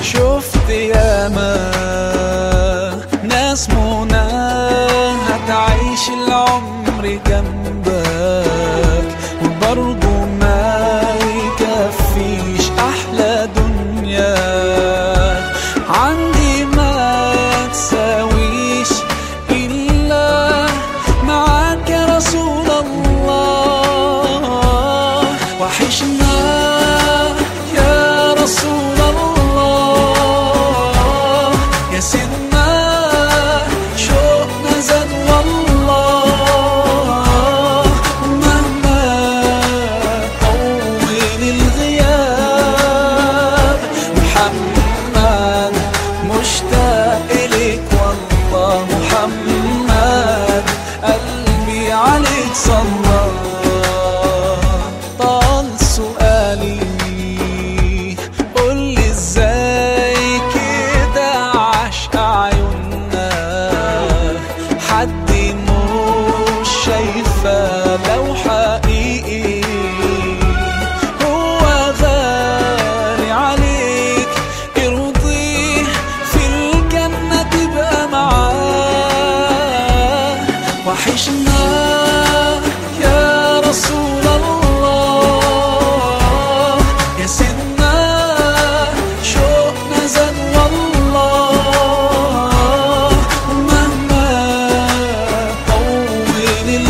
شفت ياما ناس منى هتعيش العمر جنبك وبرضه ما يكفيش احلى دنيا عندي ما تساويش الا معاك يا رسول الله وحشنا يا رسول الله يا سيدنا شوقنا زاد والله مهما طول الغياب محمد مشتاق إليك والله محمد قلبي عليك صلى طال سؤالي قولي ازاي كده عشق عيوننا حد مش شايفة لو حقيقي هو غالي عليك ارضيه في الجنة تبقى معاه وحشنا يا رسول الله يا سيدنا شوقنا زاد والله مهما طول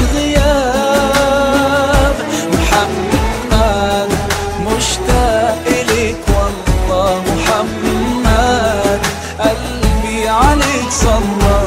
الغياب محمد مشتاق إليك والله محمد قلبي عليك صلى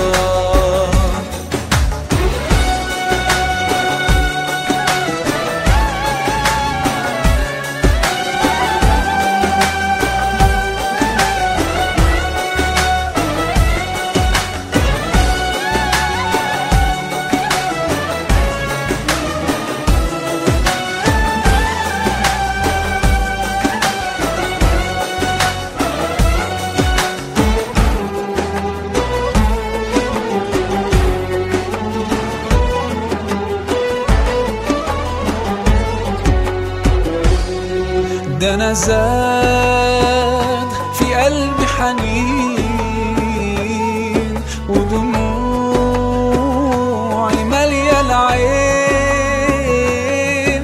ده انا زاد في قلبي حنين ودموعي مالية العين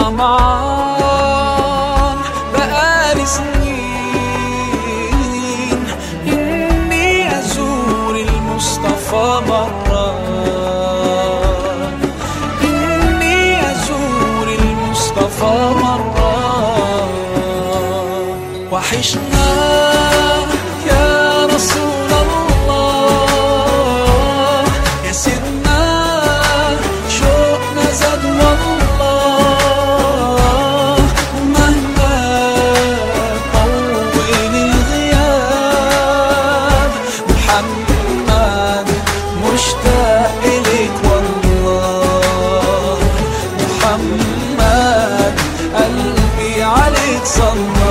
طمعان بقالي سنين اني ازور المصطفى مرة إني أزور المصطفى مرة وحشنا يا رسول الله يا سيدنا شوقنا زاد والله مهما طول الغياب محمد مشتاق إليك والله محمد قلبي عليك صلى